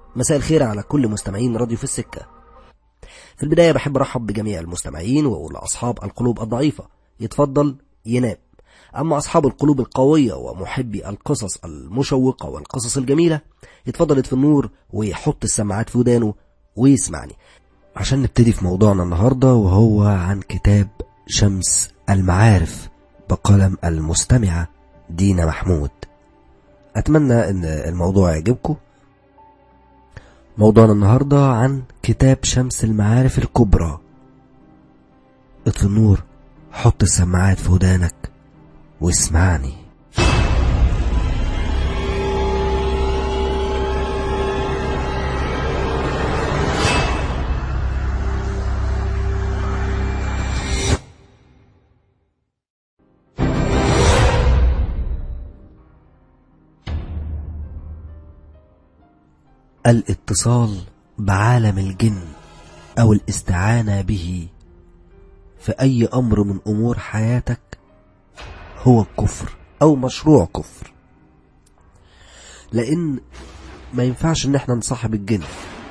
مساء الخير على كل مستمعين راديو في السكة في البداية بحب أرحب بجميع المستمعين وأقول لأصحاب القلوب الضعيفة يتفضل ينام أما أصحاب القلوب القوية ومحبي القصص المشوقة والقصص الجميلة يتفضل يطفي النور ويحط السماعات في ودانه ويسمعني عشان نبتدي في موضوعنا النهاردة وهو عن كتاب شمس المعارف بقلم المستمعة دينا محمود أتمنى أن الموضوع يعجبكم موضوعنا النهاردة عن كتاب شمس المعارف الكبرى اطفي النور حط السماعات في ودانك واسمعني الاتصال بعالم الجن أو الاستعانة به في أي أمر من أمور حياتك هو الكفر أو مشروع كفر لأن ما ينفعش إن احنا نصاحب الجن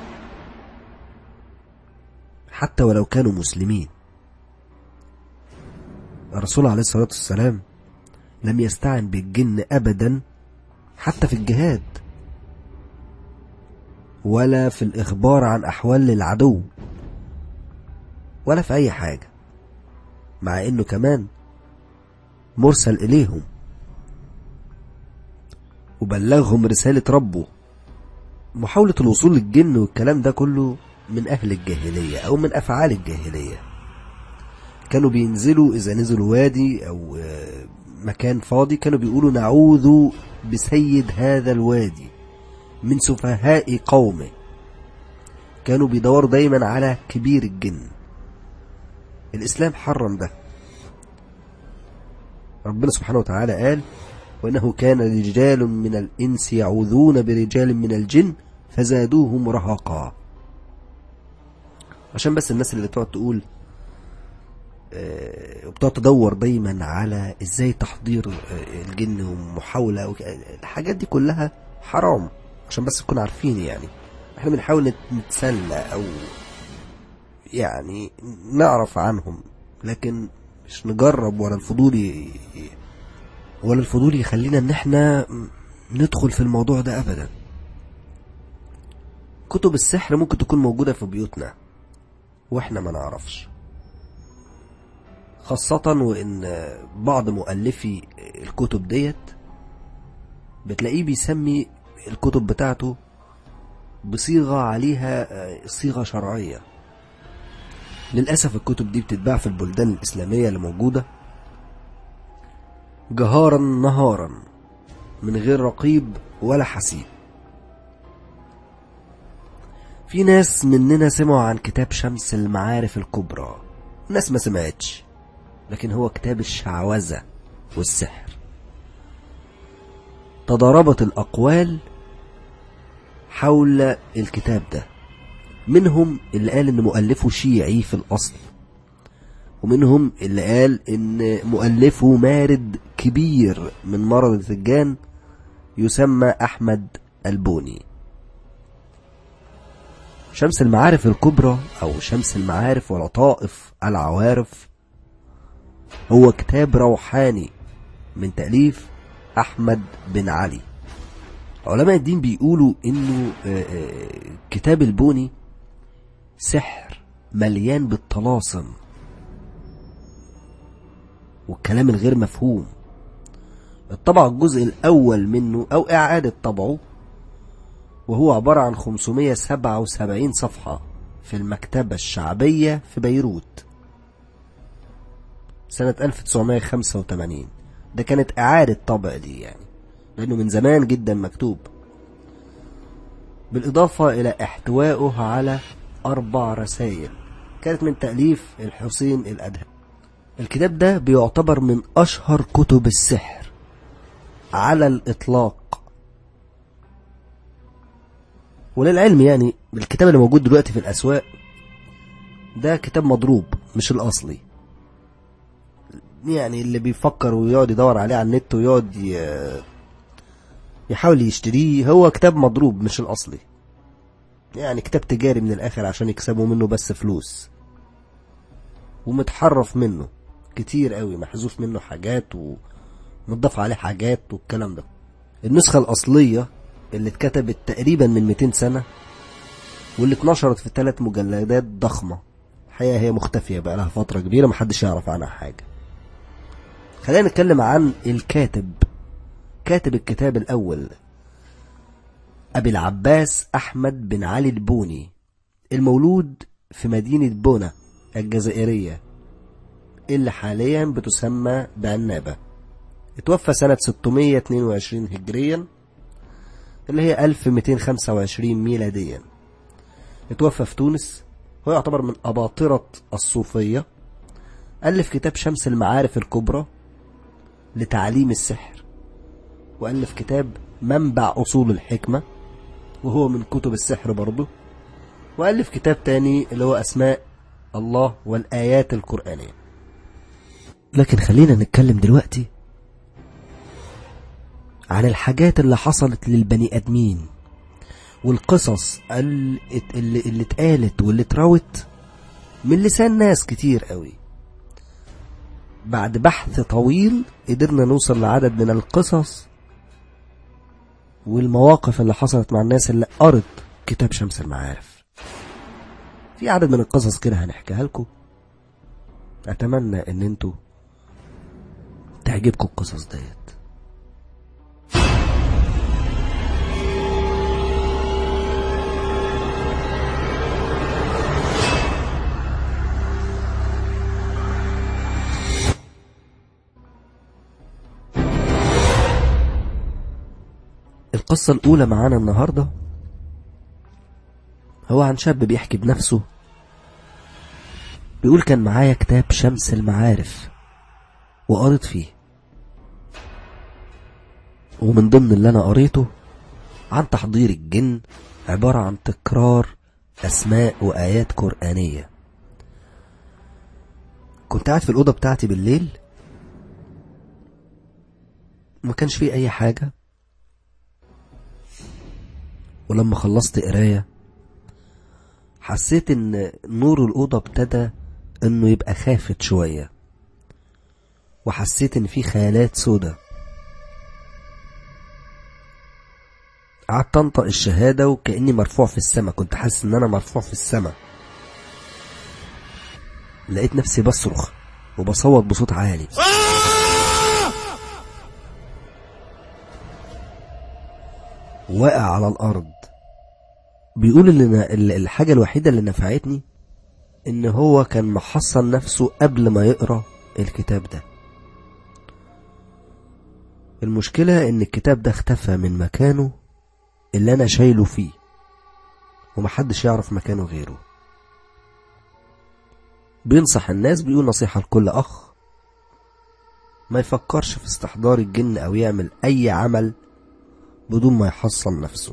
حتى ولو كانوا مسلمين الرسول عليه الصلاة والسلام لم يستعن بالجن أبدا حتى في الجهاد ولا في الإخبار عن أحوال العدو ولا في أي حاجة مع إنه كمان مرسل إليهم وبلغهم رسالة ربه محاولة الوصول للجن والكلام ده كله من أهل الجاهلية أو من أفعال الجاهلية كانوا بينزلوا إذا نزلوا وادي أو مكان فاضي كانوا بيقولوا نعوذ بسيد هذا الوادي من سفهاء قومه كانوا بيدوروا دايما على كبير الجن الإسلام حرم ده ربنا سبحانه وتعالى قال وإنه كان رجال من الإنس يعوذون برجال من الجن فزادوهم رهقا عشان بس الناس اللي بتقعد تقول وبتقعد تدور دايما على ازاي تحضير الجن ومحاولة الحاجات دي كلها حرام عشان بس تكونوا عارفين يعني احنا بنحاول نتسلى او يعني نعرف عنهم لكن مش نجرب ولا الفضول ي... ولا الفضول يخلينا ان احنا ندخل في الموضوع ده ابدا كتب السحر ممكن تكون موجودة في بيوتنا واحنا ما نعرفش خاصة وان بعض مؤلفي الكتب ديت بتلاقيه بيسمي الكتب بتاعته بصيغة عليها صيغة شرعية للأسف الكتب دي بتتباع في البلدان الإسلامية اللي موجودة جهارا نهارا من غير رقيب ولا حسيب في ناس مننا سمعوا عن كتاب شمس المعارف الكبرى ناس ما سمعتش لكن هو كتاب الشعوذة والسحر تضاربت الأقوال حول الكتاب ده منهم اللي قال ان مؤلفه شيعي في الأصل ومنهم اللي قال ان مؤلفه مارد كبير من مرض الجان يسمى أحمد البوني شمس المعارف الكبرى أو شمس المعارف ولطائف العوارف هو كتاب روحاني من تأليف أحمد بن علي علماء الدين بيقولوا إنه كتاب البوني سحر مليان بالطلاسم والكلام الغير مفهوم الطبع الجزء الأول منه أو إعادة طبعه وهو عبارة عن 577 صفحة في المكتبة الشعبية في بيروت سنة 1985 ده كانت إعادة طبع دي يعني لأنه من زمان جدا مكتوب بالإضافة إلى احتوائه على أربع رسائل كانت من تأليف الحسين الأدهم الكتاب ده بيعتبر من أشهر كتب السحر على الإطلاق وللعلم يعني الكتاب اللي موجود دلوقتي في الأسواق ده كتاب مضروب مش الأصلي يعني اللي بيفكر ويقعد يدور عليه على النت ويقعد ي... يحاول يشتريه هو كتاب مضروب مش الأصلي يعني كتاب تجاري من الآخر عشان يكسبوا منه بس فلوس ومتحرف منه كتير قوي محذوف منه حاجات ومتضاف عليه حاجات والكلام ده النسخة الأصلية اللي اتكتبت تقريبا من 200 سنة واللي اتنشرت في ثلاث مجلدات ضخمة الحقيقة هي مختفية بقى لها فترة كبيرة محدش يعرف عنها حاجة خلينا نتكلم عن الكاتب كاتب الكتاب الأول أبي العباس أحمد بن علي البوني المولود في مدينة بونا الجزائرية اللي حاليا بتسمى بعنابة اتوفى سنة 622 هجريا اللي هي 1225 ميلاديا اتوفى في تونس هو يعتبر من أباطرة الصوفية ألف كتاب شمس المعارف الكبرى لتعليم السحر وألف كتاب منبع أصول الحكمة وهو من كتب السحر برضه وألف كتاب تاني اللي هو أسماء الله والآيات القرآنية لكن خلينا نتكلم دلوقتي عن الحاجات اللي حصلت للبني آدمين والقصص اللي, اللي, اللي اتقالت واللي اتروت من لسان ناس كتير قوي بعد بحث طويل قدرنا نوصل لعدد من القصص والمواقف اللي حصلت مع الناس اللي قرت كتاب شمس المعارف في عدد من القصص كده هنحكيها لكم اتمنى ان انتوا تعجبكم القصص ديت القصة الأولى معانا النهاردة هو عن شاب بيحكي بنفسه بيقول كان معايا كتاب شمس المعارف وقريت فيه ومن ضمن اللي أنا قريته عن تحضير الجن عبارة عن تكرار أسماء وآيات قرآنية كنت قاعد في الأوضة بتاعتي بالليل ما كانش فيه أي حاجة ولما خلصت قراية حسيت ان نور الأوضة ابتدى انه يبقى خافت شوية وحسيت ان في خيالات سودة قعدت انطق الشهادة وكأني مرفوع في السماء كنت حاسس ان انا مرفوع في السماء لقيت نفسي بصرخ وبصوت بصوت عالي واقع على الأرض بيقول ان الحاجة الوحيدة اللي نفعتني ان هو كان محصن نفسه قبل ما يقرأ الكتاب ده المشكلة ان الكتاب ده اختفى من مكانه اللي انا شايله فيه ومحدش يعرف مكانه غيره بينصح الناس بيقول نصيحة لكل اخ ما يفكرش في استحضار الجن او يعمل اي عمل بدون ما يحصن نفسه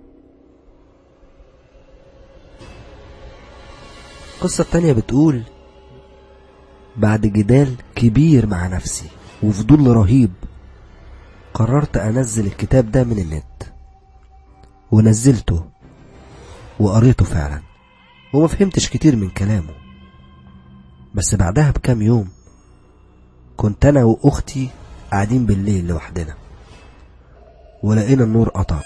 القصة التانية بتقول بعد جدال كبير مع نفسي وفضول رهيب قررت أنزل الكتاب ده من النت ونزلته وقريته فعلا وما فهمتش كتير من كلامه بس بعدها بكام يوم كنت أنا وأختي قاعدين بالليل لوحدنا ولقينا النور قطع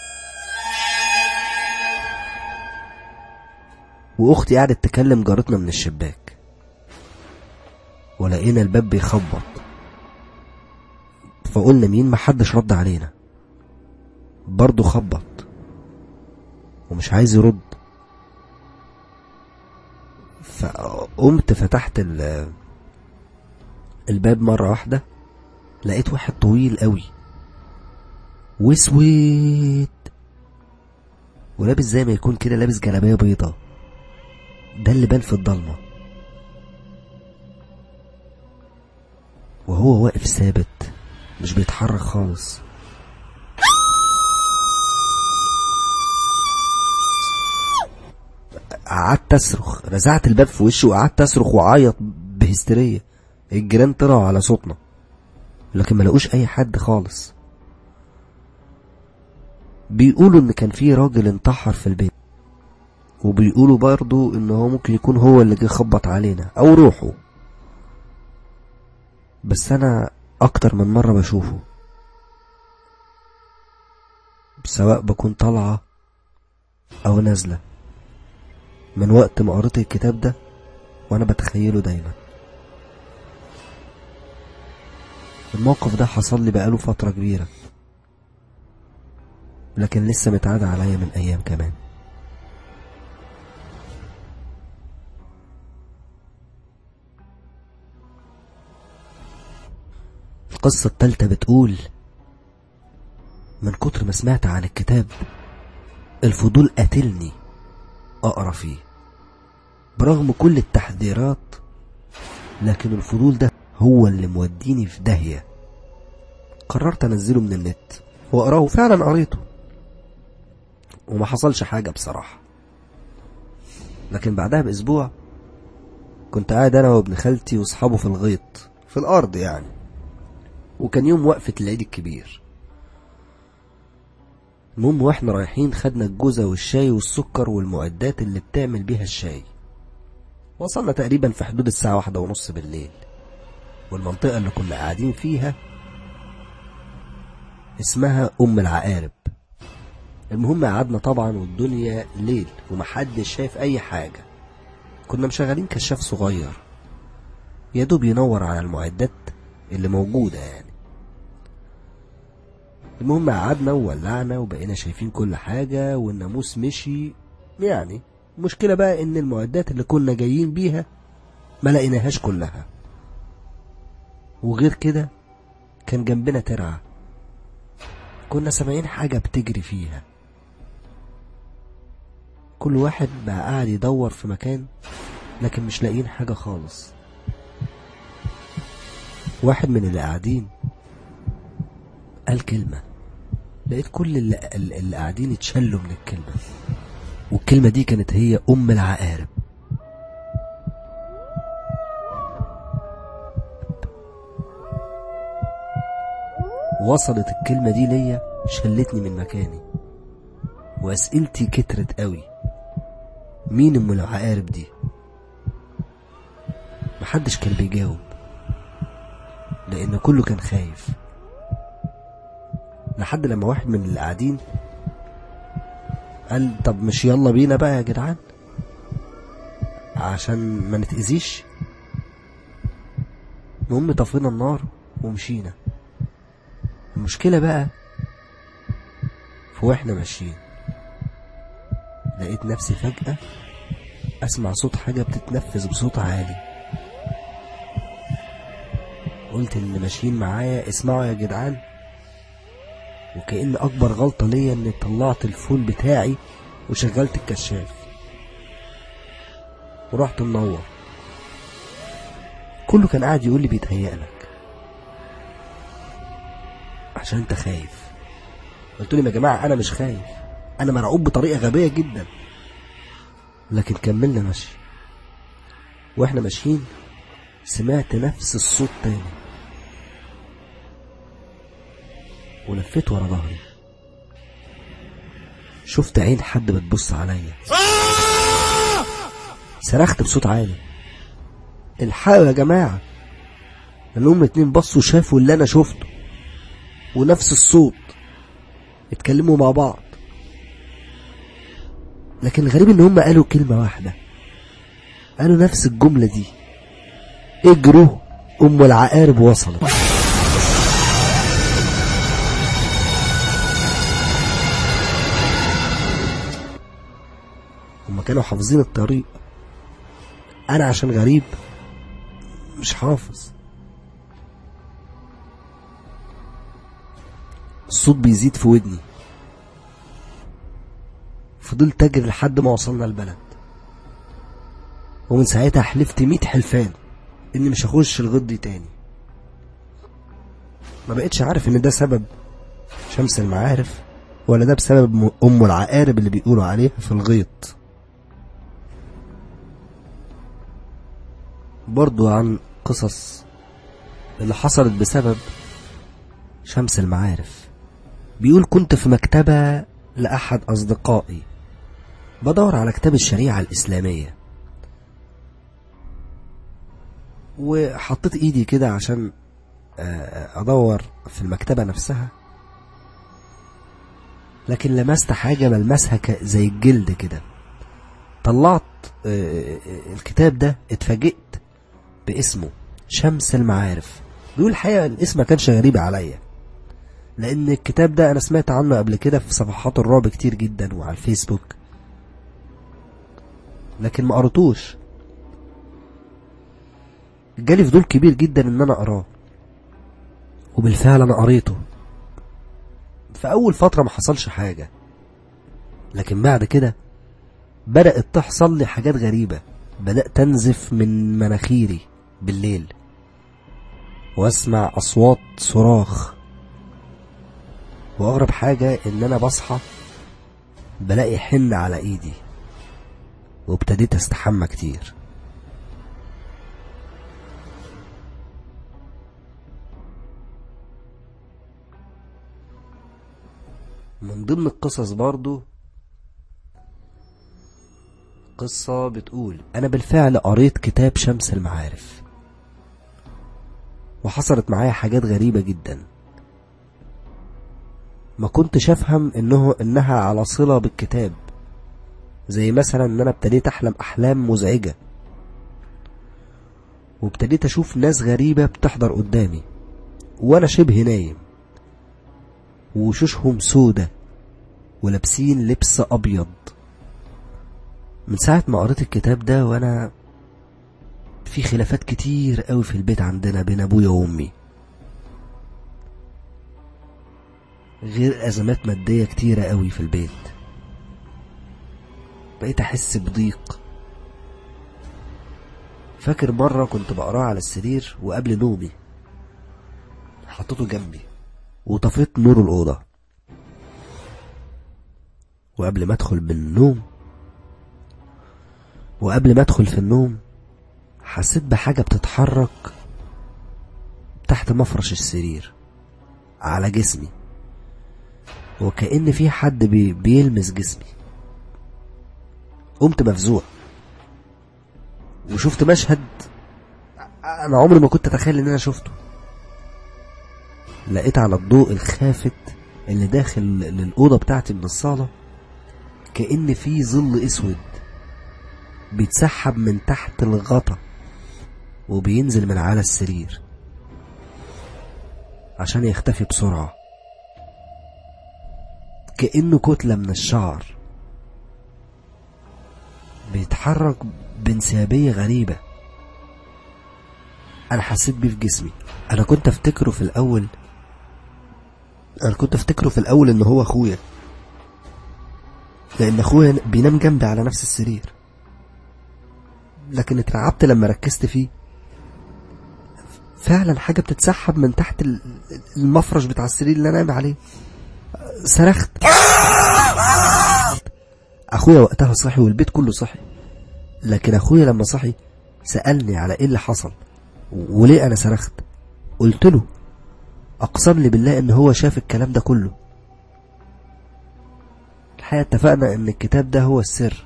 واختي قعدت تكلم جارتنا من الشباك ولقينا الباب بيخبط فقلنا مين محدش رد علينا برضه خبط ومش عايز يرد فقمت فتحت الباب مرة واحدة لقيت واحد طويل قوي واسود ولابس زي ما يكون كده لابس جلابيه بيضة ده اللي بان في الضلمة وهو واقف ثابت مش بيتحرك خالص قعدت اصرخ رزعت الباب في وشه وقعدت اصرخ وعيط بهستيرية الجيران طلعوا على صوتنا لكن ما لقوش اي حد خالص بيقولوا ان كان في راجل انتحر في البيت وبيقولوا برضو ان هو ممكن يكون هو اللي جه خبط علينا او روحه بس انا اكتر من مرة بشوفه سواء بكون طالعة او نازلة من وقت ما قريت الكتاب ده وانا بتخيله دايما الموقف ده حصل لي بقاله فترة كبيرة لكن لسه متعاد عليا من ايام كمان القصة التالتة بتقول من كتر ما سمعت عن الكتاب الفضول قتلني أقرأ فيه برغم كل التحذيرات لكن الفضول ده هو اللي موديني في داهية قررت أنزله من النت وأقراه فعلا قريته وما حصلش حاجة بصراحة لكن بعدها بأسبوع كنت قاعد أنا وابن خالتي وأصحابه في الغيط في الأرض يعني وكان يوم وقفة العيد الكبير المهم واحنا رايحين خدنا الجوزة والشاي والسكر والمعدات اللي بتعمل بيها الشاي وصلنا تقريبا في حدود الساعة واحدة ونص بالليل والمنطقة اللي كنا قاعدين فيها اسمها أم العقارب المهم قعدنا طبعا والدنيا ليل ومحدش شايف أي حاجة كنا مشغلين كشاف صغير يا دوب ينور على المعدات اللي موجودة يعني المهم قعدنا وولعنا وبقينا شايفين كل حاجة والناموس مشي يعني المشكلة بقى ان المعدات اللي كنا جايين بيها ما لقيناهاش كلها وغير كده كان جنبنا ترعة كنا سامعين حاجة بتجري فيها كل واحد بقى قاعد يدور في مكان لكن مش لاقيين حاجة خالص واحد من اللي قاعدين قال كلمة لقيت كل اللي, اللي قاعدين اتشلوا من الكلمة والكلمة دي كانت هي أم العقارب وصلت الكلمة دي ليا شلتني من مكاني وأسئلتي كترت قوي مين أم العقارب دي محدش كان بيجاوب لأن كله كان خايف لحد لما واحد من اللي قاعدين قال طب مش يلا بينا بقى يا جدعان عشان ما نتأذيش المهم طفينا النار ومشينا المشكلة بقى في واحنا ماشيين لقيت نفسي فجأة أسمع صوت حاجة بتتنفس بصوت عالي قلت اللي ماشيين معايا اسمعوا يا جدعان وكأن أكبر غلطة ليا إني طلعت الفون بتاعي وشغلت الكشاف ورحت منور كله كان قاعد يقول لي بيتهيألك عشان انت خايف قلت لهم يا جماعة أنا مش خايف أنا مرعوب بطريقة غبية جدا لكن كملنا مشي واحنا ماشيين سمعت نفس الصوت تاني ولفيت ورا ظهري شفت عين حد بتبص عليا صرخت بصوت عالي الحقوا يا جماعة لأنهم اتنين بصوا شافوا اللي أنا شفته ونفس الصوت اتكلموا مع بعض لكن الغريب ان هم قالوا كلمة واحدة قالوا نفس الجملة دي اجروا ام العقارب وصلت هم كانوا حافظين الطريق انا عشان غريب مش حافظ الصوت بيزيد في ودني فضلت اجري لحد ما وصلنا البلد ومن ساعتها حلفت ميت حلفان اني مش هخش الغيط دي تاني ما بقتش عارف ان ده سبب شمس المعارف ولا ده بسبب م- ام العقارب اللي بيقولوا عليها في الغيط برضو عن قصص اللي حصلت بسبب شمس المعارف بيقول كنت في مكتبة لأحد أصدقائي بدور على كتاب الشريعة الإسلامية وحطيت ايدي كده عشان آه، ادور في المكتبة نفسها لكن لمست حاجة ملمسها ك- زي الجلد كده طلعت آه، آه، الكتاب ده اتفاجئت باسمه شمس المعارف بيقول الحقيقة الاسم ما كانش غريب عليا لان الكتاب ده انا سمعت عنه قبل كده في صفحات الرعب كتير جدا وعلى الفيسبوك لكن ما قريتوش جالي فضول كبير جدا ان انا اقراه وبالفعل انا قريته في اول فترة ما حصلش حاجة لكن بعد كده بدأت تحصل لي حاجات غريبة بدأت انزف من مناخيري بالليل واسمع اصوات صراخ واغرب حاجة ان انا بصحى بلاقي حن على ايدي وابتديت استحمى كتير من ضمن القصص برضو قصة بتقول أنا بالفعل قريت كتاب شمس المعارف وحصلت معايا حاجات غريبة جدا ما كنتش أفهم إنه إنها على صلة بالكتاب زي مثلا إن أنا ابتديت أحلم أحلام مزعجة وابتديت أشوف ناس غريبة بتحضر قدامي وأنا شبه نايم ووشوشهم سودة ولابسين لبس أبيض من ساعة ما قريت الكتاب ده وأنا في خلافات كتير قوي في البيت عندنا بين أبويا وأمي غير أزمات مادية كتيرة قوي في البيت بقيت أحس بضيق فاكر مرة كنت بقراه على السرير وقبل نومي حطيته جنبي وطفيت نور الأوضة وقبل ما أدخل بالنوم وقبل ما أدخل في النوم حسيت بحاجة بتتحرك تحت مفرش السرير على جسمي وكأن في حد بي بيلمس جسمي قمت مفزوع وشفت مشهد انا عمري ما كنت اتخيل ان انا شفته لقيت على الضوء الخافت اللي داخل للأوضة بتاعتي من الصالة كأن في ظل اسود بيتسحب من تحت الغطا وبينزل من على السرير عشان يختفي بسرعة كأنه كتلة من الشعر بيتحرك بانسيابية غريبة أنا حسيت بيه في جسمي أنا كنت أفتكره في الأول أنا كنت أفتكره في الأول إن هو أخويا لأن أخويا بينام جنبي على نفس السرير لكن اترعبت لما ركزت فيه فعلا حاجة بتتسحب من تحت ال- المفرش بتاع السرير اللي أنا نايم عليه صرخت أخويا وقتها صحي والبيت كله صحي لكن أخويا لما صحي سألني على إيه اللي حصل وليه أنا صرخت قلت له أقسم لي بالله إن هو شاف الكلام ده كله الحقيقة اتفقنا إن الكتاب ده هو السر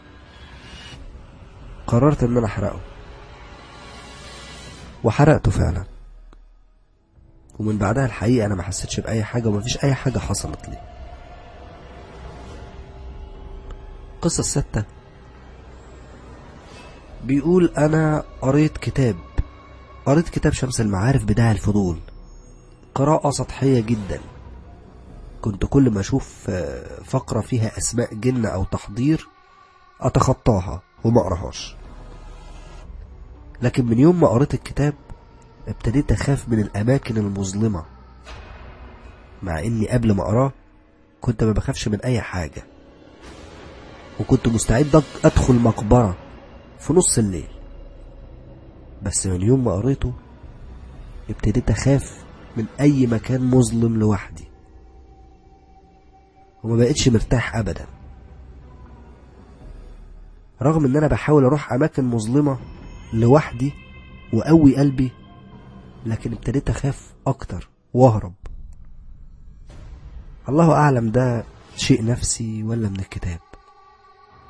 قررت إن أنا أحرقه وحرقته فعلا ومن بعدها الحقيقة أنا ما حسيتش بأي حاجة ومفيش أي حاجة حصلت لي القصة الستة بيقول أنا قريت كتاب قريت كتاب شمس المعارف بداعي الفضول قراءة سطحية جدا كنت كل ما أشوف آه، فقرة فيها أسماء جن أو تحضير أتخطاها وما أقراهاش لكن من يوم ما قريت الكتاب ابتديت أخاف من الأماكن المظلمة مع إني قبل ما أقراه كنت ما بخافش من أي حاجة وكنت مستعد أك- أدخل مقبرة في نص الليل بس من يوم ما قريته ابتديت أخاف من أي مكان مظلم لوحدي وما بقتش مرتاح أبدا رغم ان انا بحاول اروح اماكن مظلمة لوحدي وقوي قلبي لكن ابتديت اخاف اكتر واهرب الله اعلم ده شيء نفسي ولا من الكتاب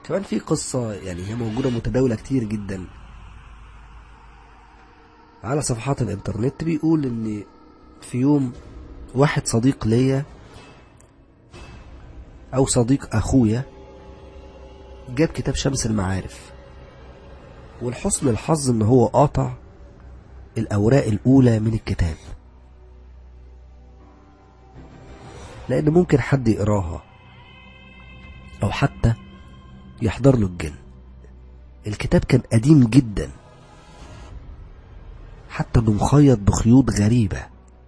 كمان في قصة يعني هي موجودة متداولة كتير جدا على صفحات الانترنت بيقول ان في يوم واحد صديق ليا او صديق اخويا جاب كتاب شمس المعارف ولحسن الحظ ان هو قاطع الاوراق الاولى من الكتاب لان ممكن حد يقراها او حتى يحضر له الجن الكتاب كان قديم جدا حتى انه مخيط بخيوط غريبة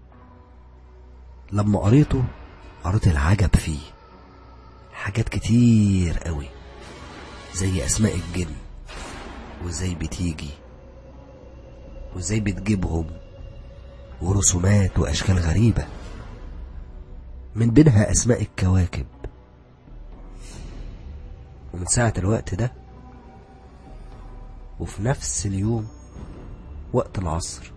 لما قريته قريت العجب فيه حاجات كتير قوي زي اسماء الجن وازاي بتيجي وازاي بتجيبهم ورسومات واشكال غريبة من بينها اسماء الكواكب ومن ساعة الوقت ده وفي نفس اليوم وقت العصر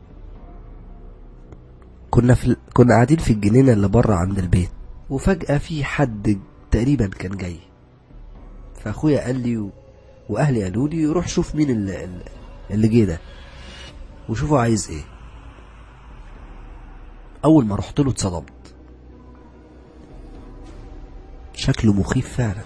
كنا في ال... كنا قاعدين في الجنينة اللي بره عند البيت وفجأة في حد تقريبا كان جاي فأخويا قال لي و... وأهلي قالوا لي روح شوف مين اللي, اللي جه ده وشوفوا عايز ايه أول ما رحت له اتصدمت شكله مخيف فعلا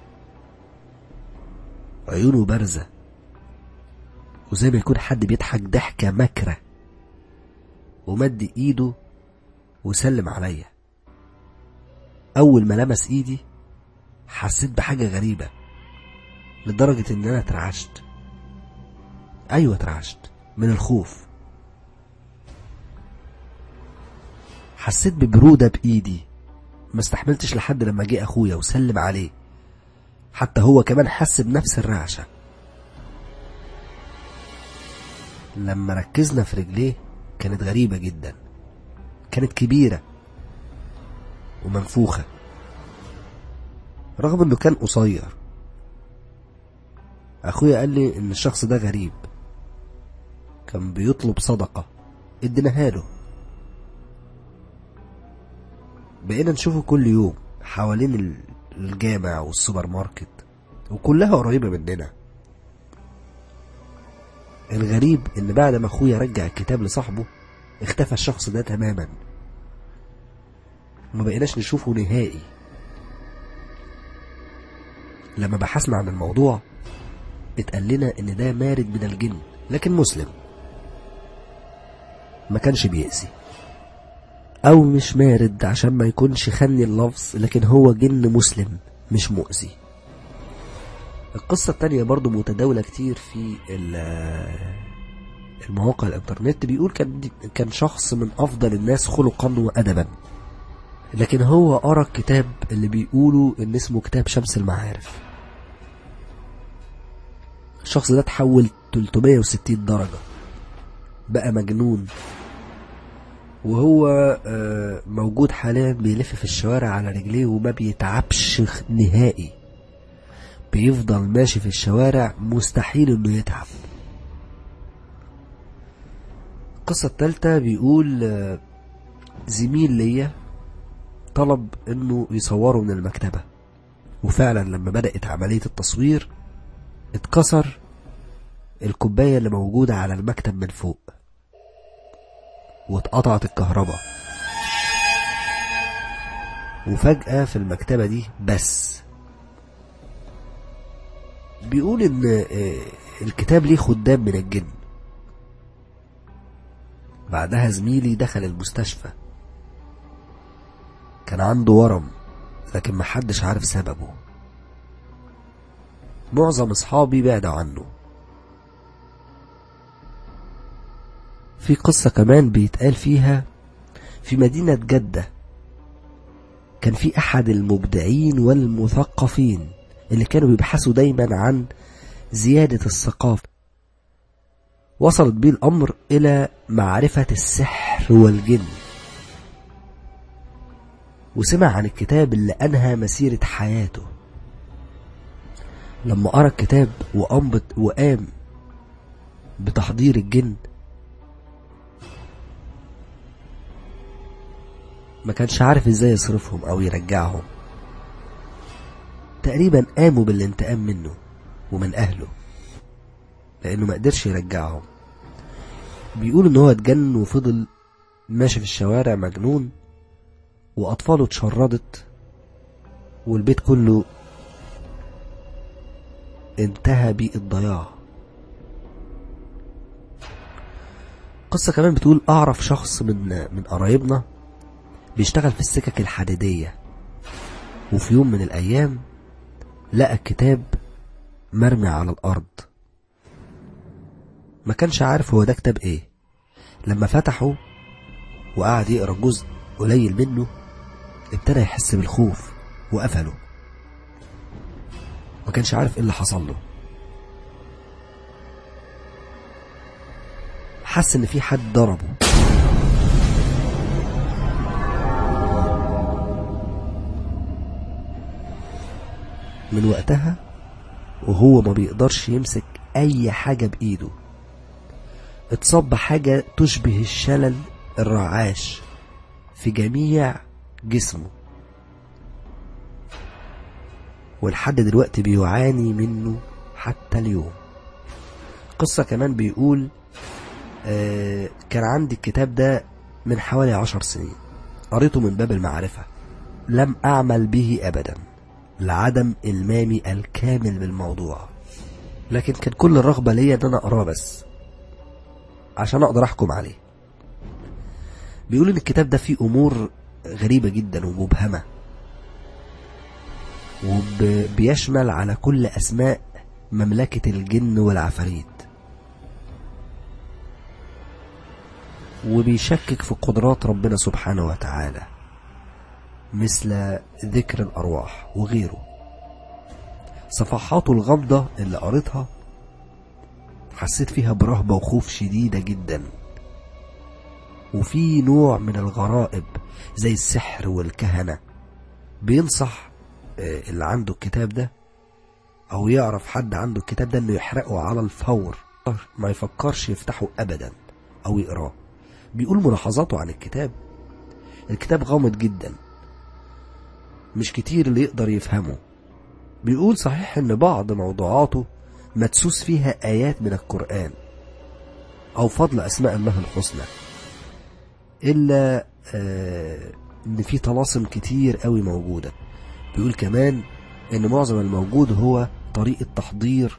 عيونه بارزة وزي ما يكون حد بيضحك ضحكة مكرة ومد ايده وسلم عليا اول ما لمس ايدي حسيت بحاجة غريبة لدرجة ان انا اترعشت ايوه اترعشت من الخوف حسيت ببرودة بايدي ما استحملتش لحد لما جه اخويا وسلم عليه حتى هو كمان حس بنفس الرعشة لما ركزنا في رجليه كانت غريبة جدا كانت كبيرة ومنفوخة رغم انه كان قصير اخويا قال لي ان الشخص ده غريب كان بيطلب صدقة اديناها له بقينا نشوفه كل يوم حوالين الجامع والسوبر ماركت وكلها قريبة مننا الغريب ان بعد ما اخويا رجع الكتاب لصاحبه اختفى الشخص ده تماما وما بقيناش نشوفه نهائي لما بحثنا عن الموضوع اتقال لنا ان ده مارد من الجن لكن مسلم ما كانش بيأذي او مش مارد عشان ما يكونش خني اللفظ لكن هو جن مسلم مش مؤذي القصة التانية برضو متداولة كتير في المواقع الانترنت بيقول كان كان شخص من افضل الناس خلقا وادبا لكن هو قرا الكتاب اللي بيقولوا ان اسمه كتاب شمس المعارف الشخص ده اتحول 360 درجة بقى مجنون وهو موجود حاليا بيلف في الشوارع على رجليه وما بيتعبش نهائي بيفضل ماشي في الشوارع مستحيل انه يتعب القصة التالتة بيقول زميل ليا طلب انه يصوره من المكتبة وفعلا لما بدأت عملية التصوير اتكسر الكوباية اللي موجودة على المكتب من فوق واتقطعت الكهرباء وفجأة في المكتبة دي بس بيقول ان الكتاب ليه خدام من الجن بعدها زميلي دخل المستشفى كان عنده ورم لكن محدش عارف سببه معظم اصحابي بعدوا عنه في قصة كمان بيتقال فيها في مدينة جدة كان في أحد المبدعين والمثقفين اللي كانوا بيبحثوا دايما عن زيادة الثقافة وصلت بيه الأمر إلى معرفة السحر والجن وسمع عن الكتاب اللي أنهى مسيرة حياته لما قرأ الكتاب وقام وقام بتحضير الجن ما كانش عارف ازاي يصرفهم او يرجعهم تقريبا قاموا بالانتقام منه ومن أهله لأنه ما قدرش يرجعهم بيقول إن هو اتجن وفضل ماشي في الشوارع مجنون وأطفاله اتشردت والبيت كله انتهى بالضياع قصة كمان بتقول أعرف شخص من من قرايبنا بيشتغل في السكك الحديدية وفي يوم من الأيام لقى كتاب مرمي على الأرض ما كانش عارف هو ده كتاب ايه لما فتحه وقعد يقرا جزء قليل منه ابتدى يحس بالخوف وقفله ما كانش عارف ايه اللي حصل له حس ان في حد ضربه من وقتها وهو ما بيقدرش يمسك اي حاجة بايده اتصاب بحاجة تشبه الشلل الرعاش في جميع جسمه ولحد دلوقتي بيعاني منه حتى اليوم قصة كمان بيقول آه كان عندي الكتاب ده من حوالي عشر سنين قريته من باب المعرفة لم أعمل به أبدا لعدم إلمامي الكامل بالموضوع لكن كان كل الرغبة ليا إن أنا أقراه بس عشان أقدر أحكم عليه بيقول إن الكتاب ده فيه أمور غريبة جدا ومبهمة وبيشمل على كل أسماء مملكة الجن والعفاريت وبيشكك في قدرات ربنا سبحانه وتعالى مثل ذكر الأرواح وغيره صفحاته الغامضة اللي قريتها حسيت فيها برهبة وخوف شديدة جدا وفي نوع من الغرائب زي السحر والكهنة بينصح اللي عنده الكتاب ده او يعرف حد عنده الكتاب ده انه يحرقه على الفور ما يفكرش يفتحه ابدا او يقراه بيقول ملاحظاته عن الكتاب الكتاب غامض جدا مش كتير اللي يقدر يفهمه بيقول صحيح ان بعض موضوعاته مدسوس فيها ايات من القرآن او فضل اسماء الله الحسنى الا آه ان في طلاسم كتير قوي موجوده بيقول كمان ان معظم الموجود هو طريقة تحضير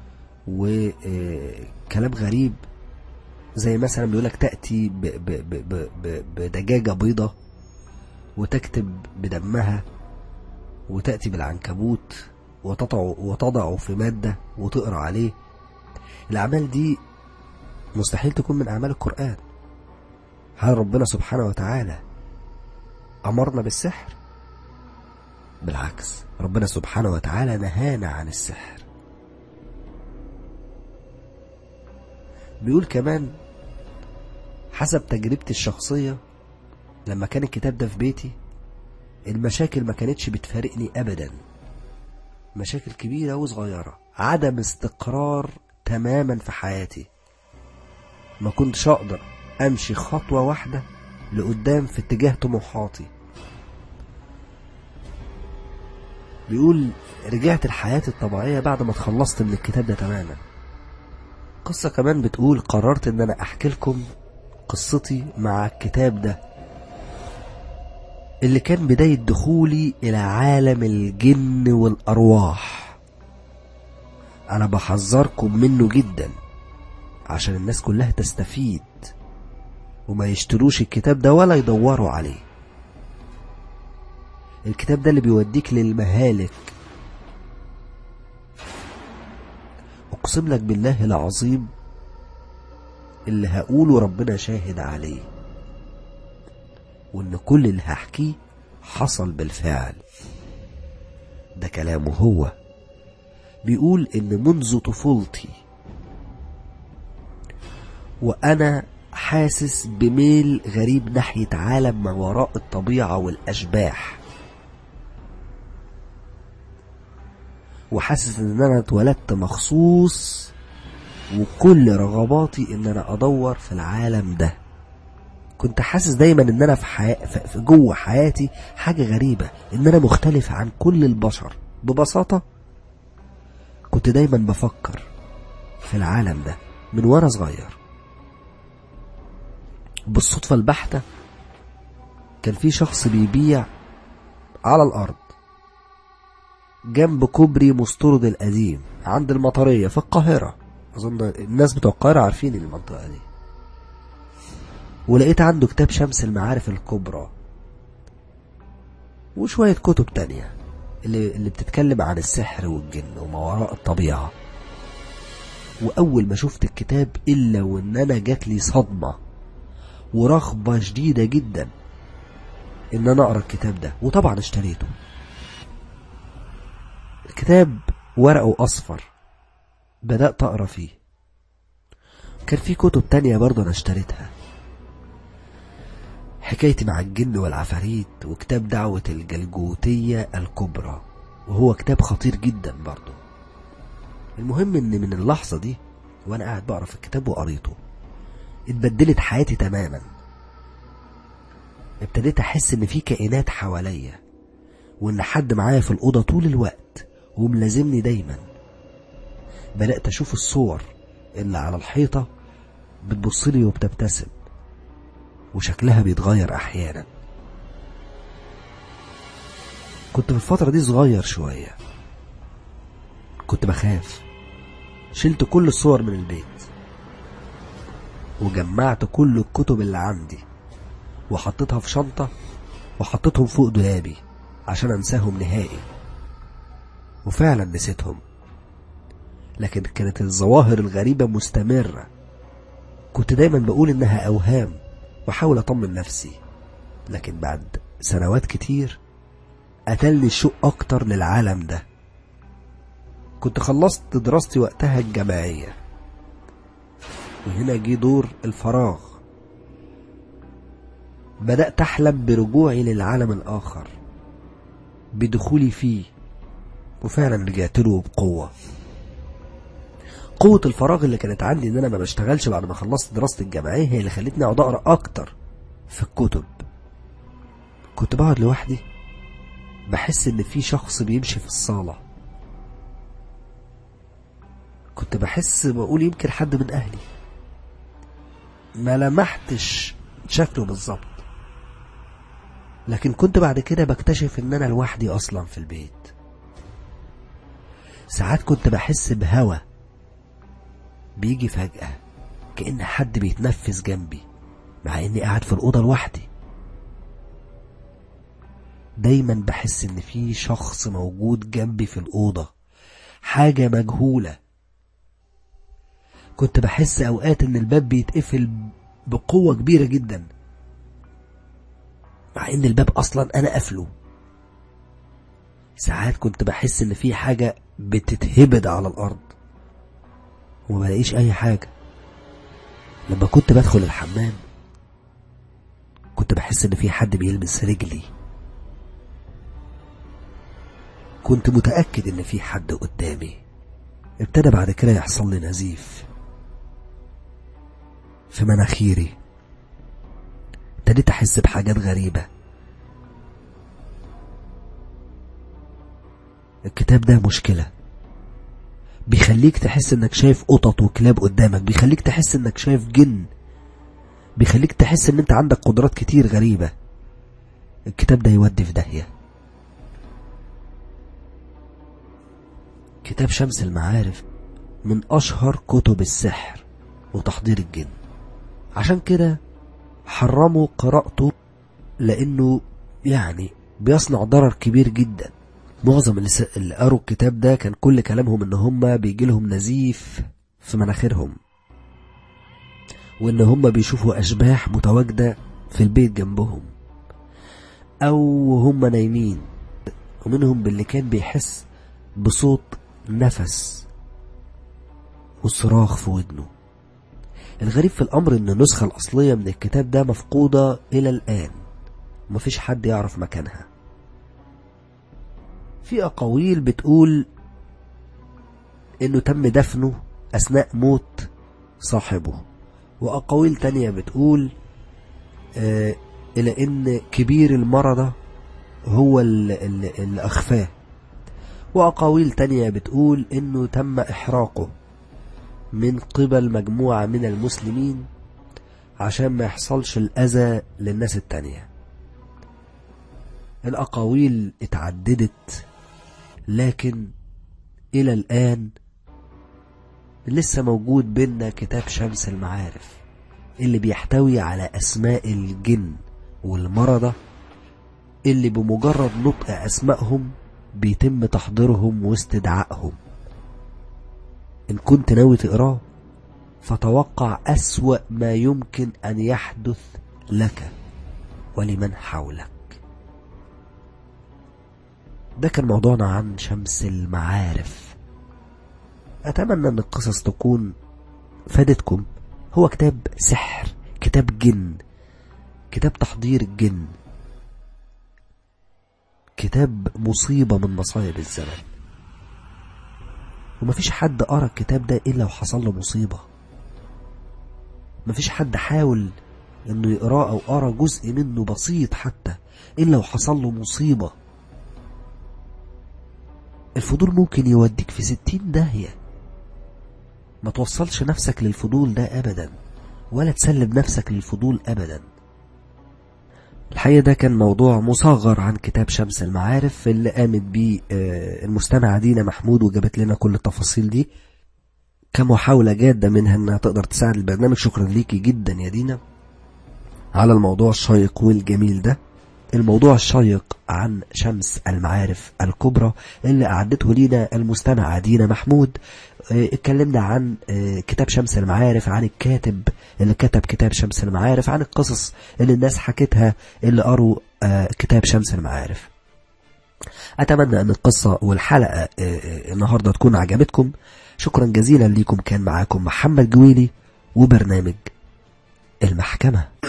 وكلام غريب زي مثلا بيقولك تأتي ب ب ب ب بدجاجة بيضة وتكتب بدمها وتأتي بالعنكبوت وتضع, وتضعه في مادة وتقرأ عليه الأعمال دي مستحيل تكون من أعمال القرآن هل ربنا سبحانه وتعالى أمرنا بالسحر بالعكس ربنا سبحانه وتعالى نهانا عن السحر بيقول كمان حسب تجربتي الشخصية لما كان الكتاب ده في بيتي المشاكل ما كانتش بتفارقني أبدا مشاكل كبيرة وصغيرة عدم استقرار تماما في حياتي ما كنتش أقدر أمشي خطوة واحدة لقدام في اتجاه طموحاتي بيقول رجعت الحياة الطبيعية بعد ما اتخلصت من الكتاب ده تماما قصة كمان بتقول قررت ان انا احكي لكم قصتي مع الكتاب ده اللي كان بداية دخولي الى عالم الجن والارواح انا بحذركم منه جدا عشان الناس كلها تستفيد وما يشتروش الكتاب ده ولا يدوروا عليه الكتاب ده اللي بيوديك للمهالك اقسم لك بالله العظيم اللي هقوله ربنا شاهد عليه وان كل اللي هحكيه حصل بالفعل ده كلامه هو بيقول ان منذ طفولتي وانا حاسس بميل غريب ناحية عالم ما وراء الطبيعة والأشباح وحاسس ان انا اتولدت مخصوص وكل رغباتي ان انا ادور في العالم ده كنت حاسس دايما ان انا في, حي... في جوه حياتي حاجة غريبة ان انا مختلف عن كل البشر ببساطة كنت دايما بفكر في العالم ده من وانا صغير بالصدفة البحتة كان في شخص بيبيع على الأرض جنب كوبري مستورد القديم عند المطرية في القاهرة أظن الناس بتوع القاهرة عارفين المنطقة دي ولقيت عنده كتاب شمس المعارف الكبرى وشوية كتب تانية اللي, اللي بتتكلم عن السحر والجن وما وراء الطبيعة وأول ما شفت الكتاب إلا وإن أنا جات لي صدمة ورغبة شديدة جدا إن أنا أقرأ الكتاب ده وطبعا اشتريته الكتاب ورقه أصفر بدأت أقرأ فيه كان في كتب تانية برضه أنا اشتريتها حكايتي مع الجن والعفاريت وكتاب دعوة الجلجوتية الكبرى وهو كتاب خطير جدا برضه المهم ان من اللحظة دي وانا قاعد بقرا في الكتاب وقريته اتبدلت حياتي تماما ابتديت احس ان في كائنات حواليا وان حد معايا في الأوضة طول الوقت وملازمني دايما بدأت اشوف الصور اللي على الحيطة بتبصلي وبتبتسم وشكلها بيتغير احيانا كنت في الفترة دي صغير شوية كنت بخاف شلت كل الصور من البيت وجمعت كل الكتب اللي عندي وحطيتها في شنطة وحطيتهم فوق دولابي عشان انساهم نهائي وفعلا نسيتهم لكن كانت الظواهر الغريبة مستمرة كنت دايما بقول انها اوهام واحاول اطمن نفسي لكن بعد سنوات كتير قتلني الشوق اكتر للعالم ده كنت خلصت دراستي وقتها الجامعية وهنا جه دور الفراغ بدأت أحلم برجوعي للعالم الآخر بدخولي فيه وفعلا رجعت له بقوة قوة الفراغ اللي كانت عندي ان انا ما بشتغلش بعد ما خلصت دراستي الجامعية هي اللي خلتني اقعد اقرا اكتر في الكتب كنت بقعد لوحدي بحس ان في شخص بيمشي في الصالة كنت بحس بقول يمكن حد من اهلي ما لمحتش شكله بالظبط لكن كنت بعد كده بكتشف ان انا لوحدي اصلا في البيت ساعات كنت بحس بهوا بيجي فجأة كأن حد بيتنفس جنبي مع اني قاعد في الأوضة لوحدي دايما بحس ان في شخص موجود جنبي في الأوضة حاجة مجهولة كنت بحس اوقات ان الباب بيتقفل بقوة كبيرة جدا مع ان الباب اصلا انا قافله ساعات كنت بحس ان في حاجة بتتهبد على الارض وما بلاقيش اي حاجة لما كنت بدخل الحمام كنت بحس ان في حد بيلمس رجلي كنت متأكد ان في حد قدامي ابتدى بعد كده يحصل لي نزيف في مناخيري ابتديت احس بحاجات غريبة الكتاب ده مشكلة بيخليك تحس انك شايف قطط وكلاب قدامك بيخليك تحس انك شايف جن بيخليك تحس ان انت عندك قدرات كتير غريبة الكتاب ده يودي في داهية كتاب شمس المعارف من اشهر كتب السحر وتحضير الجن عشان كده حرموا قراءته لانه يعني بيصنع ضرر كبير جدا معظم اللي, س... اللي قروا الكتاب ده كان كل كلامهم ان هم بيجي لهم نزيف في مناخيرهم وان هم بيشوفوا اشباح متواجدة في البيت جنبهم او هم نايمين ومنهم باللي كان بيحس بصوت نفس وصراخ في ودنه الغريب في الامر ان النسخة الاصلية من الكتاب ده مفقودة الى الان ومفيش حد يعرف مكانها في أقاويل بتقول إنه تم دفنه أثناء موت صاحبه وأقاويل تانية بتقول آه إلى إن كبير المرضى هو اللي, اللي أخفاه وأقاويل تانية بتقول إنه تم إحراقه من قبل مجموعة من المسلمين عشان ما يحصلش الأذى للناس التانية الأقاويل اتعددت لكن إلى الآن لسه موجود بينا كتاب شمس المعارف اللي بيحتوي على أسماء الجن والمرضى اللي بمجرد نطق أسمائهم بيتم تحضيرهم واستدعائهم إن كنت ناوي تقراه فتوقع أسوأ ما يمكن أن يحدث لك ولمن حولك ده كان موضوعنا عن شمس المعارف أتمنى أن القصص تكون فادتكم هو كتاب سحر كتاب جن كتاب تحضير الجن كتاب مصيبة من مصايب الزمن ومفيش حد قرأ الكتاب ده إلا وحصل له مصيبة مفيش حد حاول انه يقراه او قرا جزء منه بسيط حتى الا وحصل له مصيبة الفضول ممكن يوديك في ستين داهية ما توصلش نفسك للفضول ده ابدا ولا تسلب نفسك للفضول ابدا الحقيقة ده كان موضوع مصغر عن كتاب شمس المعارف اللي قامت بيه المستمعة دينا محمود وجابت لنا كل التفاصيل دي كمحاولة جادة منها انها تقدر تساعد البرنامج شكرا ليكي جدا يا دينا على الموضوع الشيق والجميل ده الموضوع الشيق عن شمس المعارف الكبرى اللي أعدته لينا المستمعة دينا محمود اتكلمنا عن كتاب شمس المعارف عن الكاتب اللي كتب كتاب شمس المعارف عن القصص اللي الناس حكتها اللي قروا كتاب شمس المعارف أتمنى أن القصة والحلقة النهاردة تكون عجبتكم شكرا جزيلا ليكم كان معاكم محمد جويلي وبرنامج المحكمة